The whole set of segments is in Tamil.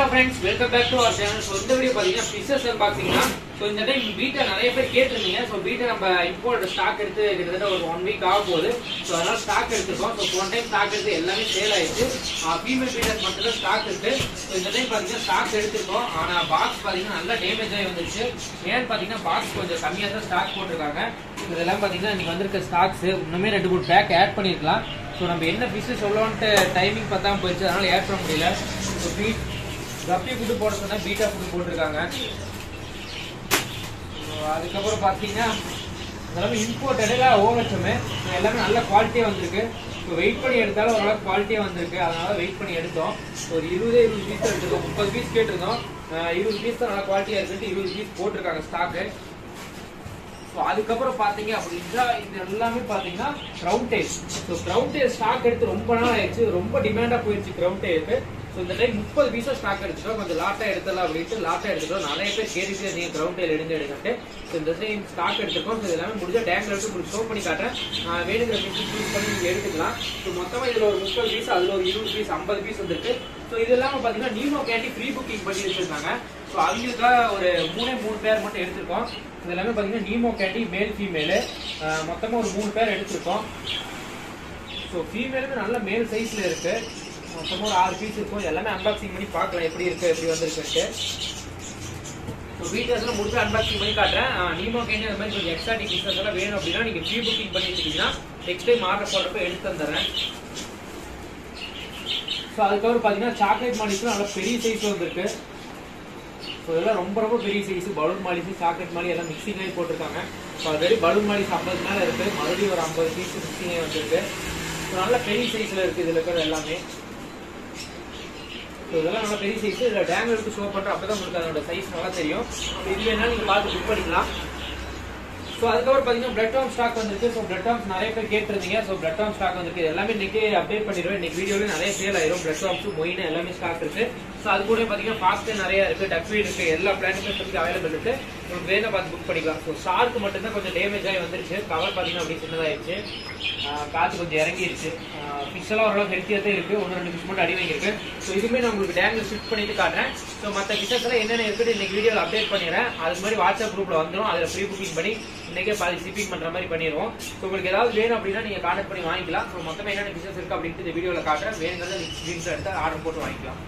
friends welcome back to our channel so இந்த வீடியோ பார்த்தீங்கன்னா ஃபிஷஸ் அன்பாக்சிங்னா ஸோ இந்த டைம் பீட்டா நிறைய பேர் கேட்டிருந்தீங்க ஸோ பீட்டா நம்ம இம்போர்ட் ஸ்டாக் எடுத்து கிட்டத்தட்ட ஒரு ஒன் வீக் ஆக போகுது ஸோ அதனால ஸ்டாக் எடுத்திருக்கோம் ஸோ போன டைம் ஸ்டாக் எடுத்து எல்லாமே சேல் ஆயிடுச்சு ஃபீமேல் பீட்டர்ஸ் மட்டும் தான் ஸ்டாக் இருக்கு ஸோ இந்த டைம் பார்த்தீங்கன்னா ஸ்டாக் எடுத்திருக்கோம் ஆனால் பாக்ஸ் பார்த்தீங்கன்னா நல்லா டேமேஜ் ஆகி வந்துருச்சு ஏன்னு பார்த்தீங்கன்னா பாக்ஸ் கொஞ்சம் கம்மியாக தான் ஸ்டாக் போட்டிருக்காங்க இதெல்லாம் பார்த்தீங்கன்னா இன்னைக்கு வந்திருக்க ஸ்டாக்ஸ் இன்னுமே ரெண்டு மூணு பேக் ஆட் பண்ணியிருக்கலாம் ஸோ நம்ம என்ன ஃபிஷ் சொல்லலான்ட்டு டைமிங் பார்த்தாம போயிடுச்சு அதனால ஆட் பண்ண முடியல ஸோ பீட் ரப்பி ஃபுட்டு போட சொன்னா பீட்டா ஃபுட்டு போட்டிருக்காங்க So, அதுக்கப்புறம் பார்த்தீங்கன்னா எல்லாமே இம்போர்ட் இல்லை ஓவர்ச்சமே எல்லாமே நல்ல குவாலிட்டியாக வந்திருக்கு ஸோ வெயிட் பண்ணி எடுத்தாலும் ஓரளவுக்கு குவாலிட்டியாக வந்திருக்கு அதனால வெயிட் பண்ணி எடுத்தோம் ஒரு இருபது இருபது பீஸ் தான் எடுத்திருக்கோம் முப்பது பீஸ் கேட்டிருந்தோம் அஹ் இருபது பீஸ் தான் நல்லா குவாலிட்டியாக இருக்குன்ட்டு இருபது பீஸ் போட்டிருக்காங்க ஸ்டாக்கு ஸோ அதுக்கப்புறம் பார்த்தீங்க அப்படின்னா இது எல்லாமே பார்த்தீங்கன்னா crowntails so crowntails stock எடுத்து ரொம்ப நாள் ஆயிடுச்சு ரொம்ப டிமாண்டாக போயிடுச்சு க்ரௌண்ட் டேக்கு ஸோ இந்த டைம் முப்பது பீஸா ஸ்டாக் எடுத்துட்டோம் கொஞ்சம் லாட்டாக எடுத்துடலாம் அப்படின்ட்டு லாட்டாக எடுத்துட்டோம் நிறைய பேர் கேட்டுட்டு இருந்தீங்க க்ரௌண்ட் டேல் எடுங்க எடுங்கட்டு ஸோ இந்த டைம் ஸ்டாக் எடுத்துருக்கோம் ஸோ இது எல்லாமே முடிஞ்ச டேங்க்ல எடுத்து உங்களுக்கு ஷோ பண்ணி காட்டுறேன் நான் வேணுங்கிற பீஸ் சூஸ் பண்ணி நீங்கள் எடுத்துக்கலாம் ஸோ மொத்தமாக இதில் ஒரு முப்பது பீஸ் அதில் ஒரு இருபது பீஸ் ஐம்பது பீஸ் வந்துருக்கு ஸோ இது இல்லாமல் பார்த்தீங்கன்னா நீமோ கேண்டி ஃப்ரீ புக்கிங் பண்ணி வச்சிருக்காங்க ஸோ அவங்களுக்காக ஒரு மூணே மூணு பேர் மட்டும் எடுத்திருக்கோம் இது எல்லாமே பார்த்தீங்கன்னா நீமோ கேண்டி மேல் ஃபீமேலு மொத்தமாக ஒரு மூணு பேர் எடுத்திருக்கோம் ஸோ ஃபீமேலுமே நல்ல மேல் சைஸில் இருக்கு மொத்தமாக ஒரு ஆறு பீஸ் இருக்கும் இது எல்லாமே அன்பாக்சிங் பண்ணி பார்க்கலாம் எப்படி இருக்கு எப்படி வந்திருக்குன்ட்டு ஸோ வீடியோஸ்லாம் முடிச்சு அன்பாக்சிங் பண்ணி காட்டுறேன் நீமோ கேண்டி அந்த மாதிரி கொஞ்சம் எக்ஸ்ட்ரா பீசஸ் எல்லாம் வேணும் அப்படின்னா நீங்கள் ப்ரீ புக்கிங் பண்ணி வச்சுட்டீங்கன்னா நெக்ஸ்ட் டைம் ஆர்டர் போடுறப்ப எடுத்து தந்துடுறேன் ஸோ அதுக்கப்புறம் பார்த்தீங்கன்னா சாக்லேட் மாலிஸும் நல்லா பெரிய சைஸ் வந்திருக்கு ஸோ இதெல்லாம் ரொம்ப ரொம்ப பெரிய size balloon mollies chocolate molly எல்லாம் மிக்சிங் ஆகி போட்டிருக்காங்க ஸோ ஆல்ரெடி பலூன் மாலிஸ் ஐம்பது மேலே இருக்குது மறுபடியும் ஒரு ஐம்பது பீஸ் மிக்சிங் ஆகி வந்திருக்கு ஸோ நல்ல பெரிய சைஸில் இருக்குது இதில் இருக்கிறது எல்லாமே ஸோ இதெல்லாம் நல்லா பெரிய சைஸ் இதில் டேம் எடுத்து ஷோ பண்ணுறோம் அப்போ தான் உங்களுக்கு அதோட சைஸ் நல்லா தெரியும் அப்படி இது வேணாலும் நீங்கள் பார்த்து புக் பண்ணிக்கலாம் ஸோ அதுக்கப்புறம் பார்த்தீங்கன்னா பிளட் டாம் ஸ்டாக் வந்திருக்கு ஸோ பிளட் டாம்ஸ் நிறைய பேர் கேட்டிருந்தீங்க ஸோ பிளட் டாம் ஸ்டாக் வந்திருக்கு இது எல்லாமே இன்னைக்கு அப்டேட் பண்ணிடுவேன் இன்னைக்கு வீடியோவில் நிறைய சேல் ஆயிரும் பிளட் டாம்ஸ் மொயின் எல்லாமே ஸ்டாக் இருக்கு ஸோ அது கூட பார்த்தீங்கன்னா ஃபாஸ்ட்டு நிறைய இருக்கு டக்வீட் இருக்கு எல்லா பிளானுமே இப்போதைக்கு அவைலபிள் இருக்கு உங்களுக்கு வேணும் பார்த்து புக் பண்ணிக்கலாம் ஸோ ஷார்க்கு மட்டும்தான் கொஞ்சம் டேமேஜ் ஆகி வந்துருச்சு கவர் பார்த்தீங்கன்னா அப்படி சின்னதாகிடுச்சு காற்று கொஞ்சம் இறங்கிருச்சு ஃபிஷ் எல்லாம் ஓரளவு ஹெல்த்தியாக தான் இருக்கு ஒன்று ரெண்டு ஃபிஷ் மட்டும் அடி வாங்கியிருக்கு ஸோ இதுவுமே நான் உங்களுக்கு டேங்கில் ஷிஃப்ட் பண்ணிட்டு காட்டுறேன் ஸோ மற்ற ஃபிஷஸ் எல்லாம் என்னென்ன இருக்குன்னு இன்னைக்கு வீடியோவில் அப்டேட் பண்ணிடுறேன் அது மாதிரி வாட்ஸ்அப் குரூப்பில் வந்துடும் அதில் ப்ரீ புக்கிங் பண்ணி இன்னைக்கே பாதி ஷிப்பிங் பண்ற மாதிரி பண்ணிடுவோம் ஸோ உங்களுக்கு ஏதாவது வேணும் அப்படின்னா நீங்க கான்டாக்ட் பண்ணி வாங்கிக்கலாம் ஸோ மொத்தமாக என்னென்ன பிசினஸ் இருக்கு அப்படின்ட்டு இந்த வீடியோவில் காட்டுறேன் வேணுங்கிறத ஸ்க்ரீன்ஷாட் எடுத்து ஆர்டர் போட்டு வாங்கிக்கலாம்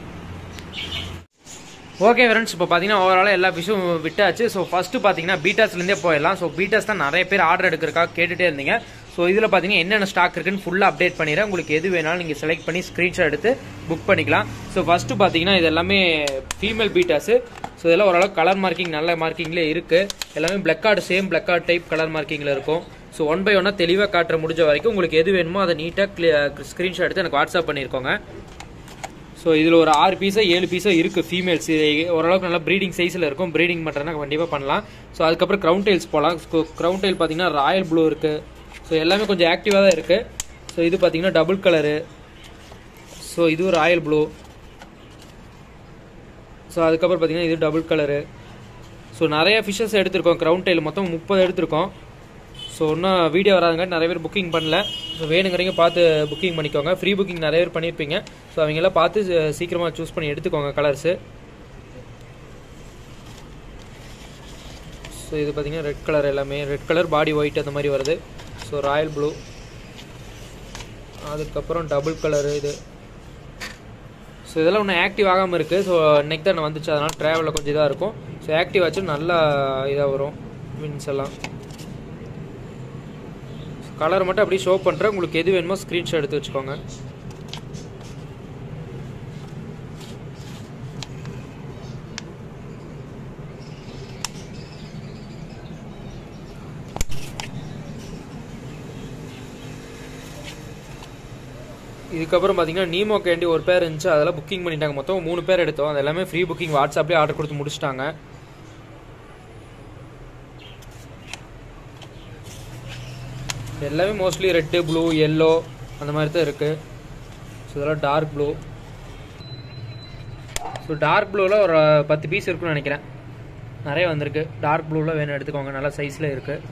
ஓகே ஃப்ரெண்ட்ஸ் இப்போ பார்த்தீங்கன்னா ஓவராலாக எல்லா ஃபிஷும் விட்டாச்சு ஸோ ஃபஸ்ட்டு பார்த்தீங்கன்னா பீட்டாஸ்லேருந்தே போயிடலாம் ஸோ பீட்டாஸ் தான் நிறைய பேர் ஆர்டர் எடுக்கிறக்காக கேட்டுகிட்டே இருந்தீங்க ஸோ இதில் பார்த்தீங்கன்னா என்னென்ன ஸ்டாக் இருக்குன்னு ஃபுல்லாக அப்டேட் பண்ணிடுறேன் உங்களுக்கு எது வேணாலும் நீங்கள் செலக்ட் பண்ணி ஸ்க்ரீன்ஷாட் எடுத்து புக் பண்ணிக்கலாம் ஸோ ஃபஸ்ட்டு பார்த்தீங்கன்னா இது எல்லாமே ஃபீமேல் பீட்டாஸு ஸோ இதெல்லாம் ஓரளவுக்கு கலர் மார்க்கிங் நல்ல மார்க்கிங்லேயே இருக்குது எல்லாமே plakat same plakat type colour மார்க்கிங்கில் இருக்கும் ஸோ ஒன் பை ஒன்னாக தெளிவாக காட்டுற முடிஞ்ச வரைக்கும் உங்களுக்கு எது வேணுமோ அதை நீட்டாக ஸ்க்ரீன்ஷாட் எடுத்து எனக்கு வாட்ஸ்அப் பண்ணியிருக்கோங்க ஸோ இதில் ஒரு ஆறு பீஸோ ஏழு பீஸோ இருக்குது ஃபீமேல்ஸ் ஓரளவுக்கு நல்லா ப்ரீடிங் சைஸில் இருக்கும் ப்ரீடிங் மட்டும்னா கண்டிப்பாக பண்ணலாம் ஸோ அதுக்கப்புறம் க்ரௌண்ட் டைல்ஸ் போகலாம் க்ரௌண்ட் டைல் பார்த்தீங்கன்னா ராயல் ப்ளூ இருக்குது ஸோ எல்லாமே கொஞ்சம் ஆக்டிவாக தான் இருக்குது ஸோ இது பார்த்தீங்கன்னா டபுள் கலரு ஸோ இதுவும் ராயல் ப்ளூ ஸோ அதுக்கப்புறம் பார்த்தீங்கன்னா இது டபுள் கலரு ஸோ நிறைய ஃபிஷ்ஷஸ் எடுத்திருக்கோம் க்ரௌண்ட் டைல் மொத்தம் முப்பது எடுத்திருக்கோம் ஸோ இன்னும் வீடியோ வராதுங்காட்டி நிறைய பேர் புக்கிங் பண்ணல ஸோ வேணுங்கிறீங்க பார்த்து புக்கிங் பண்ணிக்கோங்க ஃப்ரீ புக்கிங் நிறைய பேர் பண்ணியிருப்பீங்க ஸோ அவங்கெல்லாம் பார்த்து சீக்கிரமாக சூஸ் பண்ணி எடுத்துக்கோங்க கலர்ஸு ஸோ இது பார்த்தீங்கன்னா ரெட் கலர் எல்லாமே ரெட் கலர் பாடி ஒயிட் அந்த மாதிரி வருது ஸோ ராயல் ப்ளூ அதுக்கப்புறம் டபுள் கலரு இது ஸோ இதெல்லாம் இன்னும் ஆக்டிவ் ஆகாமல் இருக்குது ஸோ இன்னைக்கு தான் வந்துச்சு அதனால் ட்ராவலில் கொஞ்சம் இதாக இருக்கும் ஸோ ஆக்டிவ் ஆச்சு நல்லா இதாக வரும் மீன்ஸ் எல்லாம் கலர் மட்டும் அப்படியே ஷோ பண்ணுறேன் உங்களுக்கு எது வேணுமோ ஸ்க்ரீன்ஷாட் எடுத்து வச்சுக்கோங்க இதுக்கப்புறம் பார்த்தீங்கன்னா நீமோ கேண்டி ஒரு பேர் இருந்துச்சு அதெல்லாம் புக்கிங் பண்ணிட்டாங்க மொத்தம் மூணு பேர் எடுத்தோம் அது எல்லாமே ஃப்ரீ புக்கிங் வாட்ஸ்அப்லேயே ஆர்டர் கொடுத்து முடிச்சிட்டாங்க எல்லாமே மோஸ்ட்லி ரெட்டு ப்ளூ எல்லோ அந்த மாதிரி தான் இருக்குது ஸோ இதெல்லாம் டார்க் ப்ளூ ஸோ டார்க் ப்ளூவில் ஒரு பத்து பீஸ் இருக்குன்னு நினைக்கிறேன் நிறைய வந்திருக்கு டார்க் ப்ளூவில் வேணும் எடுத்துக்கோங்க நல்ல சைஸில் இருக்குது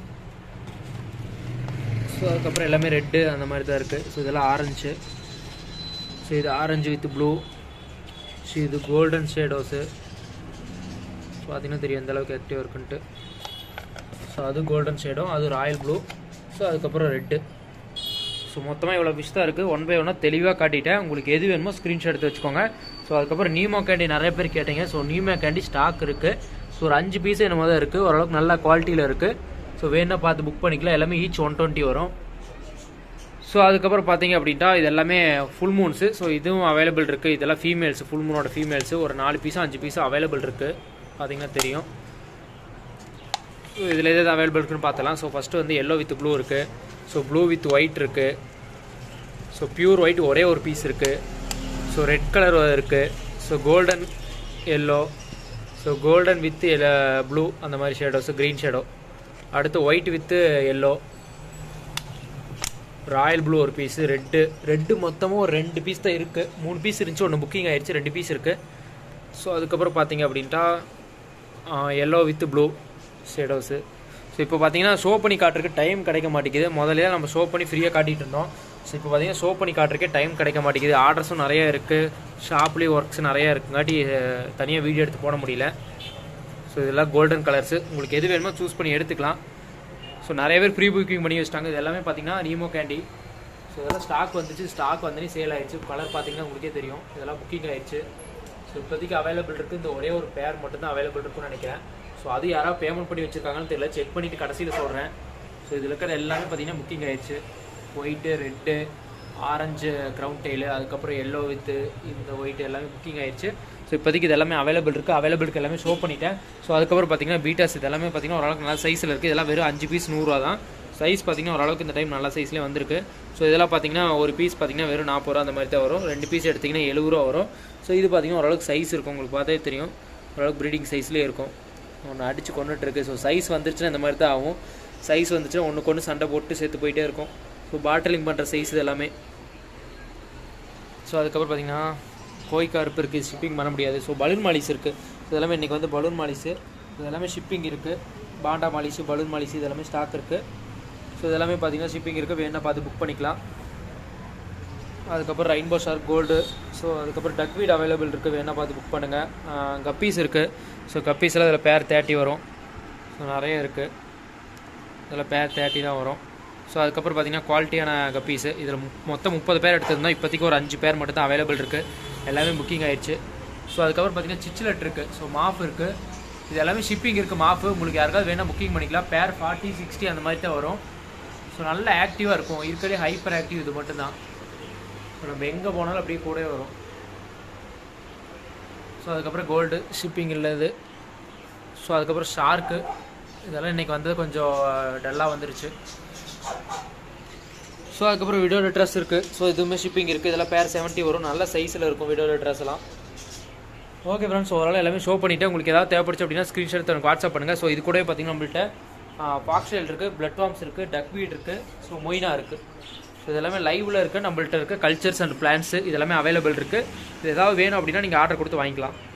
ஸோ அதுக்கப்புறம் எல்லாமே ரெட்டு அந்த மாதிரி தான் இருக்குது ஸோ இதெல்லாம் ஆரஞ்சு ஸோ இது ஆரஞ்சு வித் ப்ளூ ஸோ இது கோல்டன் ஷேடோஸு பார்த்தீங்கன்னா தெரியும் எந்த அளவுக்கு ஆக்டிவாக இருக்குன்ட்டு ஸோ அது கோல்டன் ஷேடோ அது ராயல் ப்ளூ ஸோ அதுக்கப்புறம் ரெட்டு ஸோ மொத்தமாக இவ்வளோ ஃபிஷ் தான் இருக்குது ஒன் பை ஒன்னாக தெளிவாக காட்டிட்டேன் உங்களுக்கு எது வேணுமோ ஸ்க்ரீன்ஷாட் எடுத்து வச்சுக்கோங்க ஸோ அதுக்கப்புறம் நீமோ கேண்டி நிறைய பேர் கேட்டீங்க ஸோ நீமோ கேண்டி ஸ்டாக் இருக்குது ஸோ ஒரு அஞ்சு பீஸ் என்னமோ தான் இருக்குது ஓரளவுக்கு நல்ல குவாலிட்டியில் இருக்குது ஸோ வேணா பார்த்து புக் பண்ணிக்கலாம் எல்லாமே ஈச் ஒன் டுவெண்ட்டி வரும் ஸோ அதுக்கப்புறம் பார்த்தீங்க அப்படின்ட்டா இது எல்லாமே ஃபுல் மூன்ஸு ஸோ இதுவும் அவைலபிள் இருக்குது இதெல்லாம் ஃபீமேல்ஸ் ஃபுல் மூனோட ஃபீமேல்ஸு ஒரு நாலு பீஸும் அஞ்சு பீஸும் அவைலபிள் இருக்குது பார்த்தீங்கன்னா தெரியும் ஸோ இதில் எது அவைலபிள் இருக்குன்னு பார்த்தலாம் ஸோ ஃபஸ்ட்டு வந்து எல்லோ வித் ப்ளூ இருக்குது ஸோ ப்ளூ வித் ஒயிட் இருக்குது ஸோ பியூர் ஒயிட் ஒரே ஒரு பீஸ் இருக்குது ஸோ ரெட் கலர் இருக்குது so golden yellow so golden with blue அந்த மாதிரி ஷேடோஸ் க்ரீன் ஷேடோ அடுத்து white with yellow royal blue ஒரு பீஸு ரெட்டு ரெட்டு மொத்தமும் ஒரு ரெண்டு பீஸ் தான் இருக்குது மூணு பீஸ் இருந்துச்சு ஒன்று புக்கிங் ஆயிடுச்சு ரெண்டு பீஸ் இருக்குது ஸோ அதுக்கப்புறம் பார்த்தீங்க அப்படின்ட்டா yellow with blue shadows so இப்போ பார்த்தீங்கன்னா ஷோ பண்ணி காட்டுறதுக்கு டைம் கிடைக்க மாட்டேங்குது முதல்ல நம்ம ஷோ பண்ணி ஃப்ரீயாக காட்டிகிட்டு இருந்தோம் ஸோ இப்போ பார்த்தீங்கன்னா ஷோ பண்ணி காட்டுறதுக்கே டைம் கிடைக்க மாட்டேங்குது ஆர்டர்ஸும் நிறைய இருக்குது ஷாப்லேயும் ஒர்க்ஸ் நிறையா இருக்குங்காட்டி தனியாக வீடியோ எடுத்து போட முடியல ஸோ இதெல்லாம் கோல்டன் கலர்ஸு உங்களுக்கு எது வேணுமோ சூஸ் பண்ணி எடுத்துக்கலாம் ஸோ நிறைய பேர் ப்ரீ புக்கிங் பண்ணி வச்சிட்டாங்க இது எல்லாமே பார்த்தீங்கன்னா நீமோ கேண்டி ஸோ இதெல்லாம் ஸ்டாக் வந்துச்சு ஸ்டாக் வந்து சேல் ஆயிடுச்சு கலர் பார்த்தீங்கன்னா உங்களுக்கே தெரியும் இதெல்லாம் புக்கிங் ஆயிடுச்சு ஸோ இப்போதைக்கு அவைலபிள் இருக்குது இந்த ஒரே ஒரு பேர் மட்டும்தான் அவைலபிள் இருக்குன்னு நினைக்கிறேன் ஸோ அது யாராவது பேமெண்ட் பண்ணி வச்சிருக்காங்கன்னு தெரியல செக் பண்ணிவிட்டு கடைசியில் சொல்கிறேன் ஸோ இதில் இருக்கிற எல்லாமே பார்த்தீங்கன்னா புக்கிங் ஆயிடுச்சு white red orange crowntail அதுக்கப்புறம் எல்லோ வித்து இந்த ஒயிட் எல்லாமே புக்கிங் ஆயிடுச்சு ஸோ இப்போதைக்கு இது எல்லாமே அவைலபிள் இருக்குது அவைலபிளுக்கு எல்லாமே ஷோ பண்ணிட்டேன் ஸோ அதுக்கப்புறம் பார்த்தீங்கன்னா பீட்டாஸ் இது எல்லாமே பார்த்தீங்கன்னா ஓரளவுக்கு நல்ல சைஸில் இருக்குது இதெல்லாம் வெறும் அஞ்சு பீஸ் நூறுரூவா தான் சைஸ் பார்த்தீங்கன்னா ஓரளவுக்கு இந்த டைம் நல்ல சைஸ்லேயே வந்திருக்கு ஸோ இதெல்லாம் பார்த்தீங்கன்னா ஒரு பீஸ் பார்த்தீங்கன்னா வெறும் நாற்பது ரூபா அந்த மாதிரி தான் வரும் ரெண்டு பீஸ் எடுத்திங்கன்னா எழுபது ரூபா வரும் ஸோ இது பார்த்தீங்கன்னா ஓரளவுக்கு சைஸ் இருக்கும் உங்களுக்கு பார்த்தே தெரியும் ஓரளவுக்கு ப்ரீடிங் சைஸ்லேயே இருக்கும் ஒன்று அடித்து கொண்டுட்டு இருக்கு ஸோ சைஸ் வந்துருச்சுன்னா இந்த மாதிரி தான் ஆகும் சைஸ் வந்துச்சுன்னா ஒன்றுக்கு ஒன்று சண்டை போட்டு சேர்த்து போயிட்டே இருக்கும் ஸோ பாட்டிலிங் பண்ணுற சைஸ் இது எல்லாமே ஸோ அதுக்கப்புறம் பார்த்தீங்கன்னா கோய் கருப்பு இருக்குது ஷிப்பிங் பண்ண முடியாது ஸோ பலூன் மாலிஸ் இருக்குது இது எல்லாமே இன்றைக்கி வந்து பலூன் மாலிஸு இது எல்லாமே ஷிப்பிங் இருக்குது பாண்டா மாலிஸு பலூன் மாலிஸ் இது எல்லாமே ஸ்டாக் இருக்குது ஸோ இது எல்லாமே பார்த்தீங்கன்னா ஷிப்பிங் இருக்குது வேணா பார்த்து புக் பண்ணிக்கலாம் அதுக்கப்புறம் ரெயின்போ ஷார்க் கோல்டு ஸோ அதுக்கப்புறம் டக்வீட் அவைலபிள் இருக்குது வேணா பார்த்து புக் பண்ணுங்கள் கப்பீஸ் இருக்குது ஸோ கப்பீஸில் இதில் பேர் தேர்ட்டி வரும் ஸோ நிறைய இருக்குது இதில் பேர் தேர்ட்டி தான் வரும் ஸோ அதுக்கப்புறம் பார்த்தீங்கன்னா குவாலிட்டியான கப்பீஸு இதில் மொத்தம் முப்பது பேர் எடுத்திருந்தோம் இப்போதைக்கு ஒரு அஞ்சு பேர் மட்டும் தான் அவைலபிள் இருக்குது எல்லாமே புக்கிங் ஆயிடுச்சு ஸோ அதுக்கப்புறம் பார்த்தீங்கன்னா சிச்சிலட் இருக்குது ஸோ மாஃப் இருக்குது இது எல்லாமே ஷிப்பிங் இருக்குது மாஃபு உங்களுக்கு யாருக்காவது வேணால் புக்கிங் பண்ணிக்கலாம் பேர் ஃபார்ட்டி சிக்ஸ்டி அந்த மாதிரி தான் வரும் ஸோ நல்ல ஆக்டிவாக இருக்கும் இருக்கிறதே ஹைப்பர் ஆக்டிவ் இது மட்டும்தான் ஸோ நம்ம எங்கே போனாலும் அப்படியே கூடவே வரும் ஸோ அதுக்கப்புறம் கோல்டு ஷிப்பிங் இல்லது ஸோ அதுக்கப்புறம் ஷார்க்கு இதெல்லாம் இன்றைக்கி வந்தது கொஞ்சம் டல்லாக வந்துருச்சு ஸோ அதுக்கப்புறம் விடோட ட்ரெஸ் இருக்குது ஸோ இதுவுமே ஷிப்பிங் இருக்குது இதெல்லாம் பேர் செவன்ட்டி வரும் நல்ல சைஸில் இருக்கும் விடோட ட்ரெஸ் எல்லாம் ஓகே ஃப்ரெண்ட்ஸ் ஓவரால் எல்லாமே ஷோ பண்ணிவிட்டு உங்களுக்கு ஏதாவது தேவைப்படுச்சு அப்படின்னா ஸ்க்ரீன்ஷாட் எனக்கு வாட்ஸ்அப் பண்ணுங்கள் ஸோ இது கூட பார்த்தீங்கன்னா நம்மள்ட்ட பாக்ஸ்டைல் இருக்குது பிளட் வார்ம்ஸ் இருக்குது டக்வீட் இருக்குது ஸோ மொய்னா இருக்குது ஸோ இது எல்லாமே லைவில் இருக்குது நம்மள்ட்ட இருக்குது கல்ச்சர்ஸ் அண்ட் பிளான்ஸு இது எல்லாமே அவைலபிள் இருக்குது இது ஏதாவது வேணும் அப்படின்னா நீங்கள் ஆர்டர் கொடுத்து வாங்கிக்கலாம்